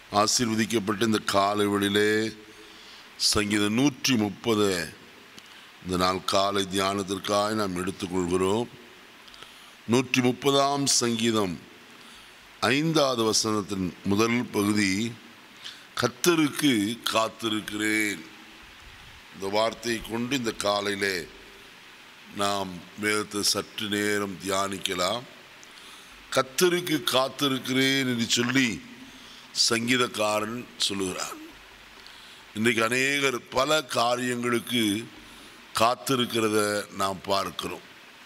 ஆசீர்வதிக்கப்பட்ட இந்த காலை வேளையிலே சங்கீதம் நூற்றி முப்பது இந்த நாள் காலை தியானத்திற்காக நாம் எடுத்துக்கொள்கிறோம் நூற்றி முப்பதாம் சங்கீதம் ஐந்தாவது வசனத்தின் முதல் பகுதி கத்தருக்கு காத்திருக்கிறேன் இந்த வார்த்தையை கொண்டு இந்த காலையிலே நாம் வேதத்தை சற்று நேரம் தியானிக்கலாம் கத்தருக்கு காத்திருக்கிறேன் என்று சொல்லி சங்கீதக்காரன் சொல்லுகிறார் இன்றைக்கு அநேகர் பல காரியங்களுக்கு காத்திருக்கிறத நாம் பார்க்கிறோம்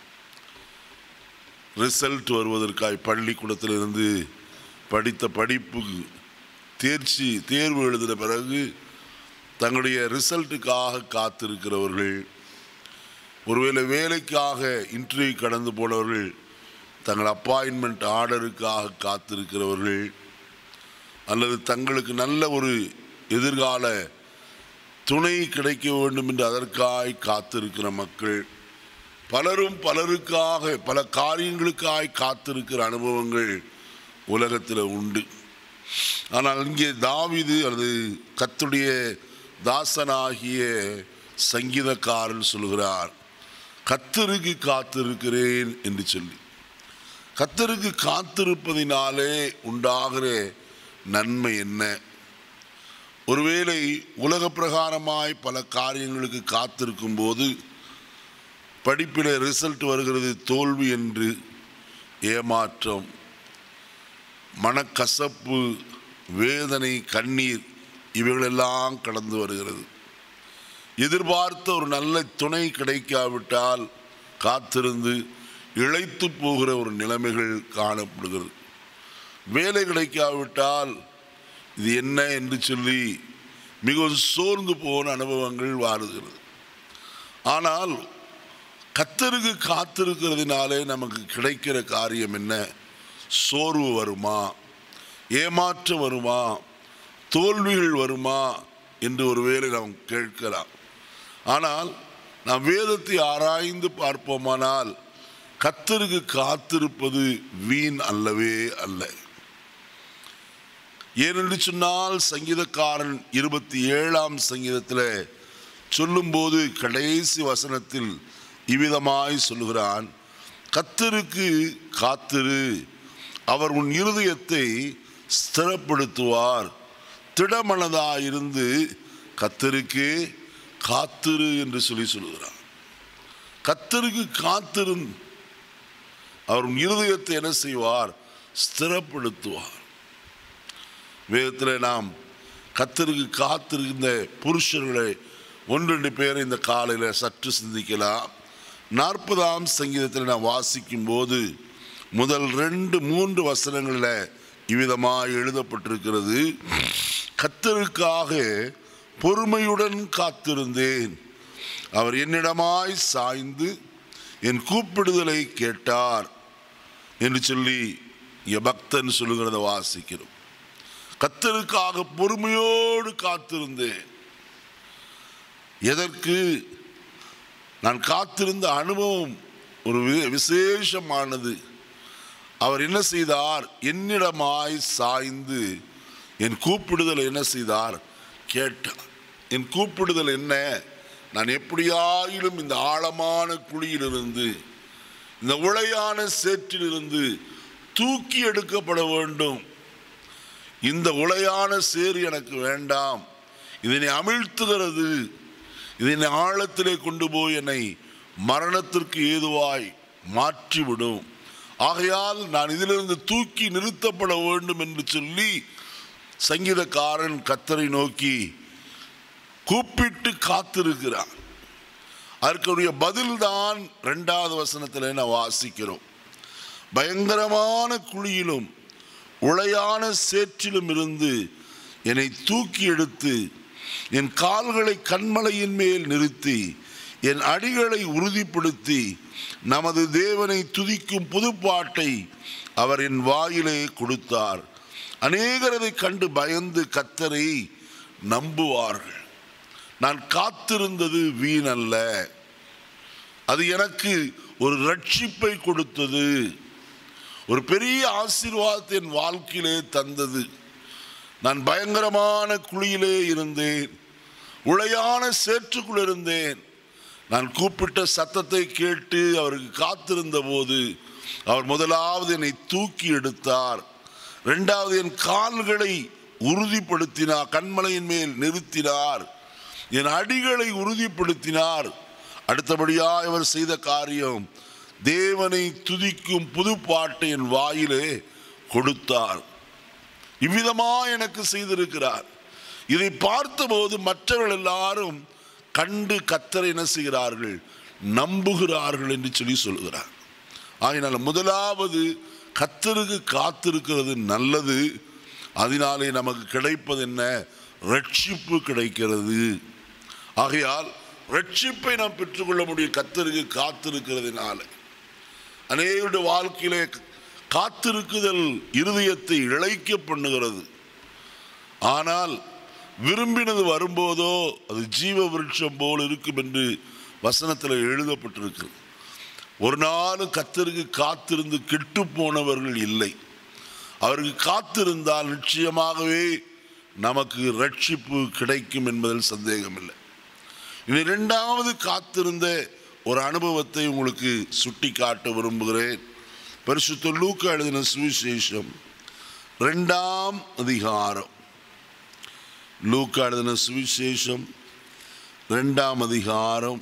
ரிசல்ட் வருவதற்காய் பள்ளிக்கூடத்திலிருந்து படித்த படிப்பு தேர்ச்சி தேர்வு எழுதின பிறகு தங்களுடைய ரிசல்ட்டுக்காக காத்திருக்கிறவர்கள் ஒருவேளை வேலைக்காக இன்டர்வியூ கடந்து போனவர்கள் தங்கள் அப்பாயின்மெண்ட் ஆர்டருக்காக காத்திருக்கிறவர்கள் அல்லது தங்களுக்கு நல்ல ஒரு எதிர்கால துணை கிடைக்க வேண்டும் என்று அதற்காய் காத்திருக்கிற மக்கள் பலரும் பலருக்காக பல காரியங்களுக்காய் காத்திருக்கிற அனுபவங்கள் உலகத்தில் உண்டு ஆனால் இங்கே தாவிது அல்லது கத்துடைய தாசனாகிய சங்கீதக்காரன் சொல்கிறார் கத்தருக்கு காத்திருக்கிறேன் என்று சொல்லி கத்தருக்கு காத்திருப்பதினாலே உண்டாகிற நன்மை என்ன ஒருவேளை உலக பிரகாரமாய் பல காரியங்களுக்கு காத்திருக்கும் போது படிப்பில் ரிசல்ட் வருகிறது தோல்வி என்று ஏமாற்றம் மனக்கசப்பு வேதனை கண்ணீர் இவைகளெல்லாம் கடந்து வருகிறது எதிர்பார்த்த ஒரு நல்ல துணை கிடைக்காவிட்டால் காத்திருந்து இழைத்து போகிற ஒரு நிலைமைகள் காணப்படுகிறது வேலை கிடைக்காவிட்டால் இது என்ன என்று சொல்லி மிகவும் சோர்ந்து போன அனுபவங்கள் வாருகிறது ஆனால் கத்தருக்கு காத்திருக்கிறதுனாலே நமக்கு கிடைக்கிற காரியம் என்ன சோர்வு வருமா ஏமாற்றம் வருமா தோல்விகள் வருமா என்று ஒருவேளை நாம் கேட்கலாம் ஆனால் நாம் வேதத்தை ஆராய்ந்து பார்ப்போமானால் கத்தருக்கு காத்திருப்பது வீண் அல்லவே அல்ல ஏனென்று சொன்னால் சங்கீதக்காரன் இருபத்தி ஏழாம் சங்கீதத்தில் சொல்லும்போது கடைசி வசனத்தில் இவ்விதமாய் சொல்லுகிறான் கத்தருக்கு காத்திரு அவர் உன் இருதயத்தை ஸ்திரப்படுத்துவார் திடமனதாயிருந்து கத்தருக்கு காத்திரு என்று சொல்லி சொல்லுகிறார் கத்தருக்கு காத்திருந் அவர் உன் இருதயத்தை என்ன செய்வார் ஸ்திரப்படுத்துவார் வேதத்தில் நாம் கத்தருக்கு காத்திருந்த புருஷர்களை ஒன்றெண்டு பேரை இந்த காலையில் சற்று சிந்திக்கலாம் நாற்பதாம் சங்கீதத்தில் நான் வாசிக்கும் போது முதல் ரெண்டு மூன்று வசனங்களில் இவ்விதமாக எழுதப்பட்டிருக்கிறது கத்தருக்காக பொறுமையுடன் காத்திருந்தேன் அவர் என்னிடமாய் சாய்ந்து என் கூப்பிடுதலை கேட்டார் என்று சொல்லி இங்க பக்தன் சொல்லுகிறத வாசிக்கிறோம் கத்தருக்காக பொறுமையோடு காத்திருந்தேன் எதற்கு நான் காத்திருந்த அனுபவம் ஒரு வி- விசேஷமானது அவர் என்ன செய்தார் என்னிடமாய் சாய்ந்து என் கூப்பிடுதல் என்ன செய்தார் கேட்டார் என் கூப்பிடுதல் என்ன நான் எப்படியாயிலும் இந்த ஆழமான குழியிலிருந்து இந்த உளையான சேற்றிலிருந்து தூக்கி எடுக்கப்பட வேண்டும் இந்த உளையான சேறு எனக்கு வேண்டாம் இதனை அமிழ்த்துகிறது இதனை ஆழத்திலே கொண்டு போய் என்னை மரணத்திற்கு ஏதுவாய் மாற்றிவிடும் ஆகையால் நான் இதிலிருந்து தூக்கி நிறுத்தப்பட வேண்டும் என்று சொல்லி சங்கீதக்காரன் கத்தரை நோக்கி கூப்பிட்டு காத்திருக்கிறார் அதற்குரிய பதில்தான் ரெண்டாவது வசனத்தில் நான் வாசிக்கிறோம் பயங்கரமான குழியிலும் உளையான சேற்றிலும் இருந்து என்னை தூக்கி எடுத்து என் கால்களை கண்மலையின் மேல் நிறுத்தி என் அடிகளை உறுதிப்படுத்தி நமது தேவனை துதிக்கும் புதுப்பாட்டை அவர் என் வாயிலே கொடுத்தார் அநேகர் அதை கண்டு பயந்து கத்தரை நம்புவார்கள் நான் காத்திருந்தது வீணல்ல அது எனக்கு ஒரு ரட்சிப்பை கொடுத்தது ஒரு பெரிய ஆசீர்வாதத்தை என் வாழ்க்கையிலே தந்தது நான் பயங்கரமான குழியிலே இருந்தேன் உளையான சேற்றுக்குள் இருந்தேன் நான் கூப்பிட்ட சத்தத்தை கேட்டு அவருக்கு காத்திருந்த போது அவர் முதலாவது என்னை தூக்கி எடுத்தார் இரண்டாவது என் கால்களை உறுதிப்படுத்தினார் கண்மலையின் மேல் நிறுத்தினார் என் அடிகளை உறுதிப்படுத்தினார் அடுத்தபடியாக அவர் செய்த காரியம் தேவனை துதிக்கும் புது பாட்டை என் வாயிலே கொடுத்தார் இவ்விதமா எனக்கு செய்திருக்கிறார் இதை பார்த்தபோது மற்றவர்கள் எல்லாரும் கண்டு கத்தரை என்ன செய்கிறார்கள் நம்புகிறார்கள் என்று சொல்லி சொல்கிறார் ஆகினால முதலாவது கத்தருக்கு காத்திருக்கிறது நல்லது அதனாலே நமக்கு கிடைப்பது என்ன ரட்சிப்பு கிடைக்கிறது ஆகையால் ரட்சிப்பை நாம் பெற்றுக்கொள்ள முடியும் கத்தருக்கு காத்திருக்கிறதுனால அநேகருடைய வாழ்க்கையிலே காத்திருக்குதல் இருதயத்தை இழைக்க பண்ணுகிறது ஆனால் விரும்பினது வரும்போதோ அது ஜீவ விருட்சம் போல் இருக்கும் என்று வசனத்தில் எழுதப்பட்டிருக்கு ஒரு நாளும் கத்தருக்கு காத்திருந்து கெட்டு போனவர்கள் இல்லை அவருக்கு காத்திருந்தால் நிச்சயமாகவே நமக்கு ரட்சிப்பு கிடைக்கும் என்பதில் சந்தேகமில்லை இனி இரண்டாவது காத்திருந்த ஒரு அனுபவத்தை உங்களுக்கு சுட்டி காட்ட விரும்புகிறேன் பரிசுத்த லூக்கா எழுதின சுவிசேஷம் ரெண்டாம் அதிகாரம் லூக்கா எழுதின சுவிசேஷம் ரெண்டாம் அதிகாரம்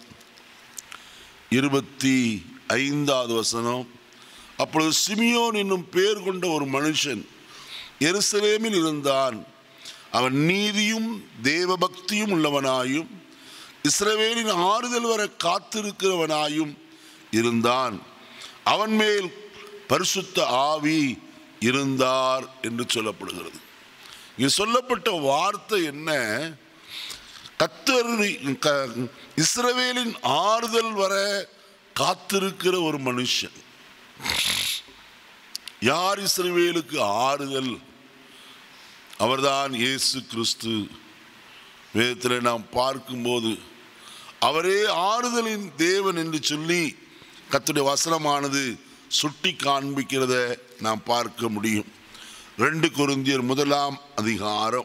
இருபத்தி ஐந்தாவது வசனம் அப்பொழுது சிமியோன் என்னும் பேர் கொண்ட ஒரு மனுஷன் எருசலேமில் இருந்தான் அவன் நீதியும் தேவபக்தியும் உள்ளவனாயும் இஸ்ரவேலின் ஆறுதல் வர காத்திருக்கிறவனாயும் இருந்தான் அவன் மேல் பரிசுத்த ஆவி இருந்தார் என்று சொல்லப்படுகிறது இங்கே சொல்லப்பட்ட வார்த்தை என்ன கத்தர் க- இஸ்ரவேலின் ஆறுதல் வர காத்திருக்கிற ஒரு மனுஷன் யார் இஸ்ரவேலுக்கு ஆறுதல் அவர்தான் இயேசு கிறிஸ்து வேதத்தில் நாம் பார்க்கும்போது அவரே ஆறுதலின் தேவன் என்று சொல்லி கர்த்தருடைய வசனமானது சுட்டி காண்பிக்கிறத நாம் பார்க்க முடியும் ரெண்டு கொரிந்தியர் முதலாம் அதிகாரம்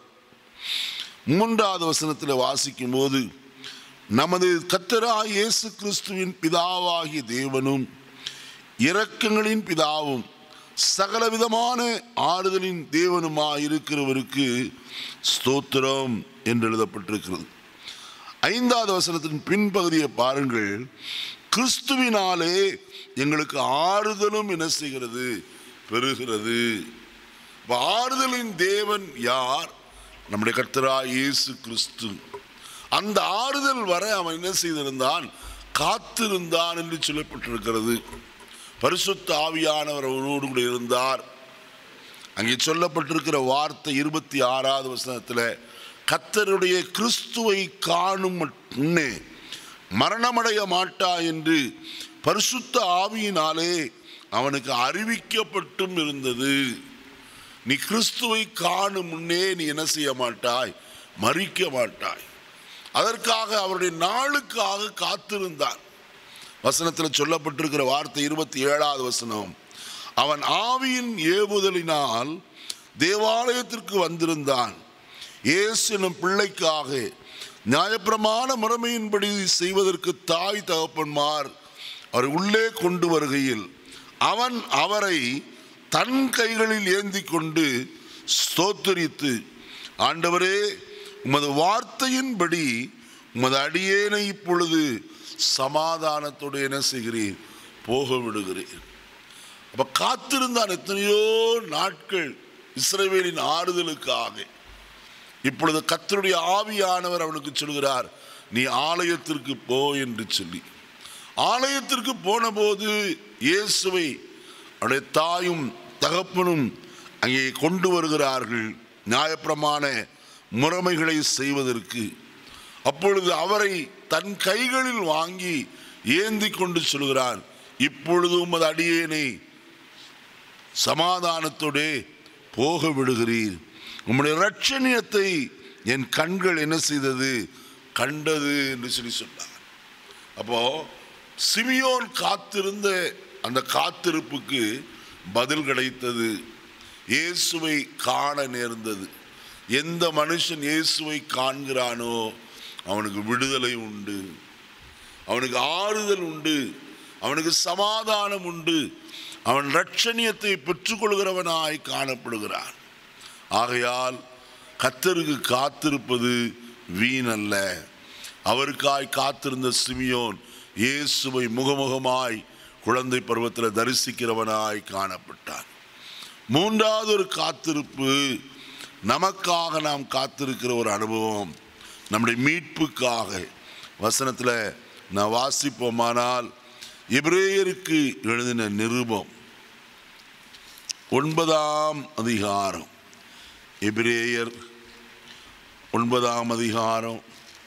மூன்றாவது வசனத்தில் வாசிக்கும் போது நமது கத்தராய் இயேசு கிறிஸ்துவின் பிதாவாகிய தேவனும் இரக்கங்களின் பிதாவும் சகலவிதமான ஆறுதலின் தேவனுமாய் இருக்கிறவருக்கு ஸ்தோத்திரம் என்று எழுதப்பட்டிருக்கிறது ஐந்தாவது வசனத்தின் பின்பகுதியை பாருங்கள் கிறிஸ்துவினாலே எங்களுக்கு ஆறுதலும் என்ன செய்கிறது பெறுகிறது இப்ப ஆறுதலின் தேவன் யார் நம்முடைய கர்த்தராய் இயேசு கிறிஸ்து அந்த ஆறுதல் வர அவன் என்ன செய்திருந்தான் காத்திருந்தான் என்று சொல்லப்பட்டிருக்கிறது பரிசுத்த ஆவியானவர் அவரோடு கூட இருந்தார் அங்கே சொல்லப்பட்டிருக்கிற வார்த்தை இருபத்தி ஆறாவது வசனத்தில் கத்தருடைய கிறிஸ்துவை காணும் முன்னே மரணமடைய மாட்டா என்று பரிசுத்த ஆவியினாலே அவனுக்கு அறிவிக்கப்பட்டும் இருந்தது நீ கிறிஸ்துவை காணும் முன்னே நீ என்ன செய்ய மாட்டாய் மறிக்க மாட்டாய் அதற்காக அவருடைய நாளுக்காக காத்திருந்தான் வசனத்தில் சொல்லப்பட்டிருக்கிற வார்த்தை இருபத்தி ஏழாவது வசனம் அவன் ஆவியின் ஏவுதலினால் தேவாலயத்திற்கு வந்திருந்தான் இயேசு எனும் பிள்ளைக்காக நியாயப்பிரமாண முறைமையின்படி செய்வதற்கு தாய் தகப்பன்மார் அவரை உள்ளே கொண்டு வருகையில் அவன் அவரை தன் கைகளில் ஏந்தி கொண்டு ஸ்தோத்தரித்து ஆண்டவரே உமது வார்த்தையின்படி உமது அடியேனை இப்பொழுது சமாதானத்தோடு என்ன செய்கிறேன் போக விடுகிறேன் அப்ப காத்திருந்தான் எத்தனையோ நாட்கள் இஸ்ரவேலின் ஆறுதலுக்காக இப்பொழுது கர்த்தருடைய ஆவியானவர் அவனுக்கு சொல்கிறார் நீ ஆலயத்திற்கு போ என்று சொல்லி ஆலயத்திற்கு போன போது இயேசுவை அவருடைய தாயும் தகப்பனும் அங்கே கொண்டு வருகிறார்கள் நியாயப்பிரமாண முறைமைகளை செய்வதற்கு அப்பொழுது அவரை தன் கைகளில் வாங்கி ஏந்தி கொண்டு சொல்கிறான் இப்பொழுது உமது அடியேனை சமாதானத்தோடே போக விடுகிறீர் உம்முடைய ரட்சணியத்தை என் கண்கள் என்ன செய்தது கண்டது என்று சொல்லி சொன்னார் அப்போ சிமியோன் காத்திருந்த அந்த காத்திருப்புக்கு பதில் கிடைத்தது இயேசுவை காண நேர்ந்தது எந்த மனுஷன் இயேசுவை காண்கிறானோ அவனுக்கு விடுதலை உண்டு அவனுக்கு ஆறுதல் உண்டு அவனுக்கு சமாதானம் உண்டு அவன் ரட்சணியத்தை பெற்றுக்கொள்கிறவனாய் காணப்படுகிறான் ஆகையால் கத்தருக்கு காத்திருப்பது வீணல்ல அவருக்காய் காத்திருந்த சிமியோன் இயேசுவை முகமுகமாய் குழந்தை பருவத்தில் தரிசிக்கிறவனாய் காணப்பட்டான் மூன்றாவது ஒரு காத்திருப்பு நமக்காக நாம் காத்திருக்கிற ஒரு அனுபவம் நம்முடைய மீட்புக்காக வசனத்தில் நான் வாசிப்போமானால் எபிரேயருக்கு எழுதின நிருபம் ஒன்பதாம் அதிகாரம் எபிரேயர் ஒன்பதாம் அதிகாரம்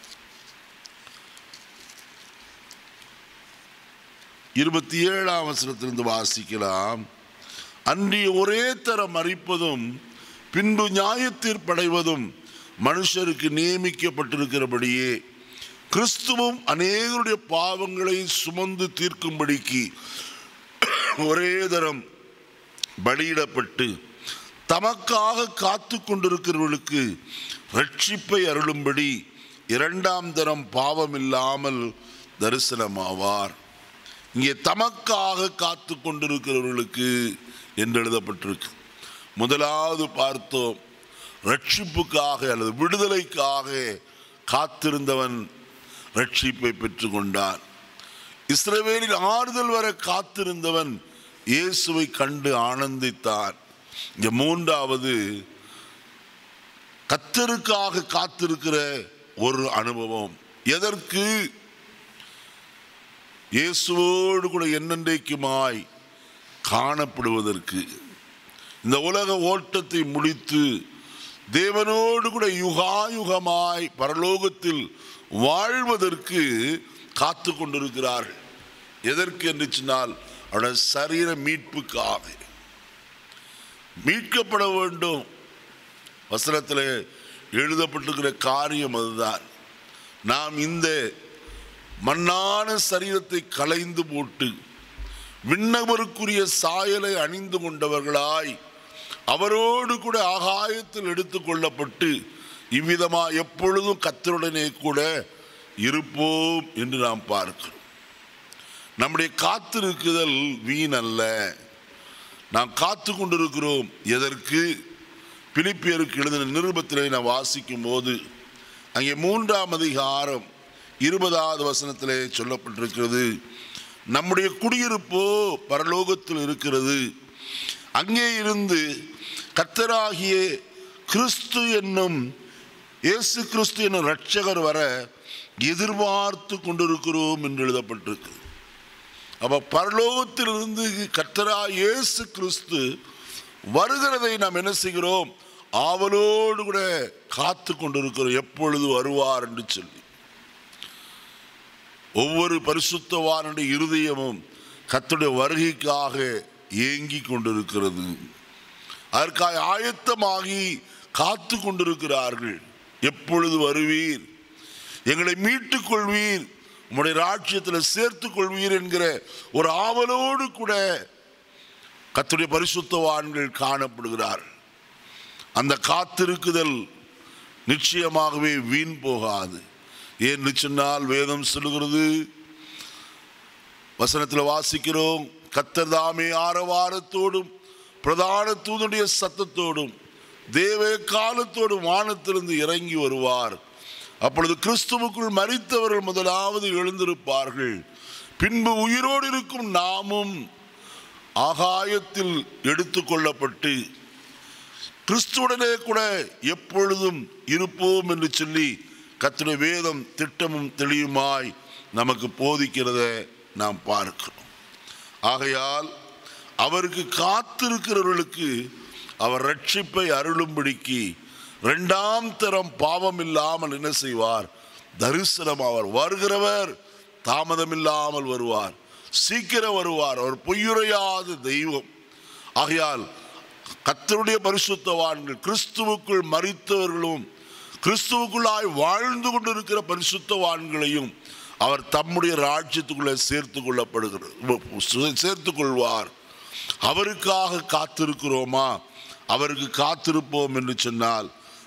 இருபத்தி ஏழாம் வசனத்திலிருந்து வாசிக்கலாம் அன்றிய ஒரே தரம் மறிப்பதும் பின்பு நியாயத்தீர்ப்படைவதும் மனுஷருக்கு நியமிக்கப்பட்டிருக்கிறபடியே கிறிஸ்துவும் அநேகருடைய பாவங்களை சுமந்து தீர்க்கும்படிக்கு ஒரே தரம் பலியிடப்பட்டு தமக்காக காத்து கொண்டிருக்கிறவர்களுக்கு ரட்சிப்பை அருளும்படி இரண்டாம் தரம் பாவமில்லாமல் தரிசனமாவார் இங்கே தமக்காக காத்து கொண்டிருக்கிறவர்களுக்கு என்று எழுதப்பட்டிருக்கு முதலாவது பார்த்தோம் ரட்சிப்புக்காக அல்லது விடுதலைக்காக காத்திருந்தவன் ரட்சிப்பை பெற்றுக்கொண்டான் இஸ்ரவேலில் ஆறுதல் வர காத்திருந்தவன் இயேசுவை கண்டு ஆனந்தித்தான் இங்க மூன்றாவது கத்தருக்காக காத்திருக்கிற ஒரு அனுபவம் எதற்கு இயேசுவோடு கூட என்னென்றைக்குமாய் காணப்படுவதற்கு இந்த உலக ஓட்டத்தை முடித்து தேவனோடு கூட யுகாயுகமாய் பரலோகத்தில் வாழ்வதற்கு காத்து கொண்டிருக்கிறார்கள் எதற்கு என்று சொன்னால் அவருடைய சரீர மீட்புக்காக மீட்கப்பட வேண்டும் வசனத்தில் எழுதப்பட்டிருக்கிற காரியம் அதுதான் நாம் இந்த மண்ணான சரீரத்தை களைந்து போட்டு விண்ணவருக்குரிய சாயலை அணிந்து கொண்டவர்களாய் அவரோடு கூட ஆகாயத்தில் எடுத்து கொள்ளப்பட்டு இவ்விதமா எப்பொழுதும் கத்தருடனே கூட இருப்போம் என்று நாம் பார்க்கிறோம் நம்முடைய காத்திருக்குதல் வீண் அல்ல நாம் காத்து கொண்டிருக்கிறோம் எதற்கு பிலிப்பியருக்கு எழுதின நிருபத்திலே நான் வாசிக்கும் போது அங்கே மூன்றாம் அதிகாரம் இருபதாவது வசனத்திலே சொல்லப்பட்டிருக்கிறது நம்முடைய குடியிருப்போ பரலோகத்தில் இருக்கிறது அங்கே இருந்து கத்தராகிய கிறிஸ்து என்னும் இயேசு கிறிஸ்து என்னும் ரட்சகர் வர எதிர்பார்த்து கொண்டிருக்கிறோம் என்று எழுதப்பட்டிருக்கு அப்ப பரலோகத்திலிருந்து கத்தரா இயேசு கிறிஸ்து வருகிறதை நாம் என்ன செய்கிறோம் ஆவலோடு கூட காத்து கொண்டிருக்கிறோம் எப்பொழுது வருவார் என்று சொல்லி ஒவ்வொரு பரிசுத்தவானுடைய இருதயமும் கத்துடைய வருகைக்காக ஏங்கி கொண்டிருக்கிறது அதற்காக ஆயத்தமாகி காத்து கொண்டிருக்கிறார்கள் எப்பொழுது வருவீர் எங்களை மீட்டுக் கொள்வீர் உம்முடைய ராட்சியத்தில் சேர்த்துக் கொள்வீர் என்கிற ஒரு ஆவலோடு கூட கத்துடைய பரிசுத்தவான்கள் காணப்படுகிறார்கள் அந்த காத்திருக்குதல் நிச்சயமாகவே வீண் போகாது ஏன்னு சொன்னால் வேதம் சொல்லுகிறது வசனத்தில் வாசிக்கிறோம் கத்தர் தாமே ஆரவாரத்தோடும் பிரதான தூதனுடைய சத்தத்தோடும் தேவ காலத்தோடும் வானத்திலிருந்து இறங்கி வருவார் அப்பொழுது கிறிஸ்துவுக்குள் மரித்தவர்கள் முதலாவது எழுந்திருப்பார்கள் பின்பு உயிரோடு இருக்கும் நாமும் ஆகாயத்தில் எடுத்துக்கொள்ளப்பட்டு கிறிஸ்துவுடனே கூட எப்பொழுதும் இருப்போம் என்று சொல்லி கத்துடைய வேதம் திட்டமும் தெளிவுமாய் நமக்கு போதிக்கிறத நாம் பார்க்கிறோம் ஆகையால் அவருக்கு காத்திருக்கிறவர்களுக்கு அவர் ரட்சிப்பை அருளும்படிக்கு இரண்டாம் தரம் பாவம் இல்லாமல் என்ன செய்வார் தரிசனம் அவர் வருகிறவர் தாமதமில்லாமல் வருவார் சீக்கிரம் வருவார் அவர் பொய்யுரையாத தெய்வம் ஆகையால் கத்தருடைய பரிசுத்தவான்கள் கிறிஸ்துவுக்குள் மறித்தவர்களும் கிறிஸ்துவுக்குள்ளாய் வாழ்ந்து கொண்டிருக்கிற பரிசுத்தவான்களையும் அவர் தம்முடைய ராஜ்யத்துக்குள்ளே சேர்த்து கொள்ளப்படுகிறது சேர்த்து கொள்வார் அவருக்காக காத்திருக்கிறோமா அவருக்கு காத்திருப்போம் என்று சொன்னால்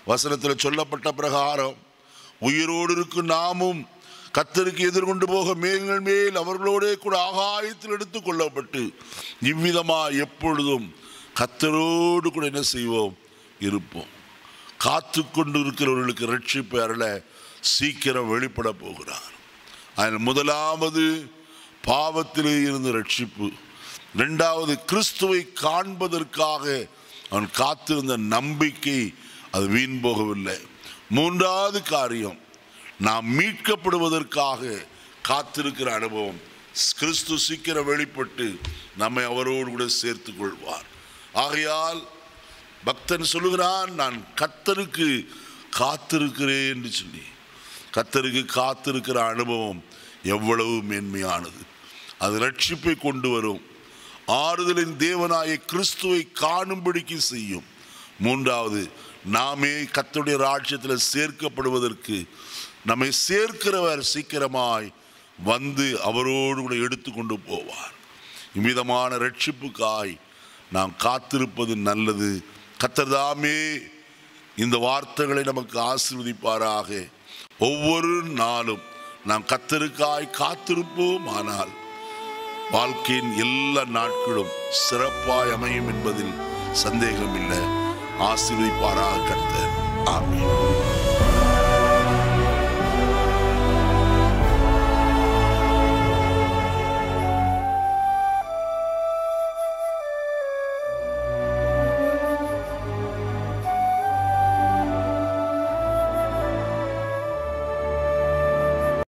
வசனத்தில் சொல்லப்பட்ட பிரகாரம் உயிரோடு இருக்கும் நாமும் கத்தருக்கு எதிர்கொண்டு போக மேல்கள் மேல் அவர்களோடே கூட ஆகாயத்தில் எடுத்துக் கொள்ளப்பட்டு இவ்விதமா எப்பொழுதும் கத்தரோடு கூட என்ன செய்வோம் இருப்போம் காத்து கொண்டு இருக்கிறவர்களுக்கு ரட்சிப்பு அருள சீக்கிரம் வெளிப்பட போகிறார் அதில் முதலாவது பாவத்திலே இருந்து ரட்சிப்பு இரண்டாவது கிறிஸ்துவை காண்பதற்காக அவன் காத்திருந்த நம்பிக்கை அது வீண் போகவில்லை மூன்றாவது காரியம் நாம் மீட்கப்படுவதற்காக காத்திருக்கிற அனுபவம் கிறிஸ்து சீக்கிரம் வெளிப்பட்டு நம்மை அவரோடு கூட சேர்த்துக் கொள்வார் ஆகையால் பக்தன் சொல்லுகிறான் நான் கத்தருக்கு காத்திருக்கிறேன் என்று சொல்லி கத்தருக்கு காத்திருக்கிற அனுபவம் எவ்வளவு மேன்மையானது அது ரட்சிப்பை கொண்டு வரும் ஆறுதலின் தேவனாய கிறிஸ்துவை காணும்படிக்கு செய்யும் மூன்றாவது நாமே கத்தருடைய ராஜ்யத்தில் சேர்க்கப்படுவதற்கு நம்மை சேர்க்கிறவர் சீக்கிரமாய் வந்து அவரோடு கூட எடுத்துக்கொண்டு போவார் இவ்விதமான ரட்சிப்புக்காய் நாம் காத்திருப்பது நல்லது கத்தர்தாமே இந்த வார்த்தைகளை நமக்கு ஆசீர்வதிப்பாராக ஒவ்வொரு நாளும் நாம் கத்தருக்காய் காத்திருப்போம் ஆனால் வாழ்க்கையின் எல்லா நாட்களும் சிறப்பாய் அமையும் என்பதில் சந்தேகம் இல்லை ஆசீர்வதிப்பாராக கர்த்தர் ஆமென்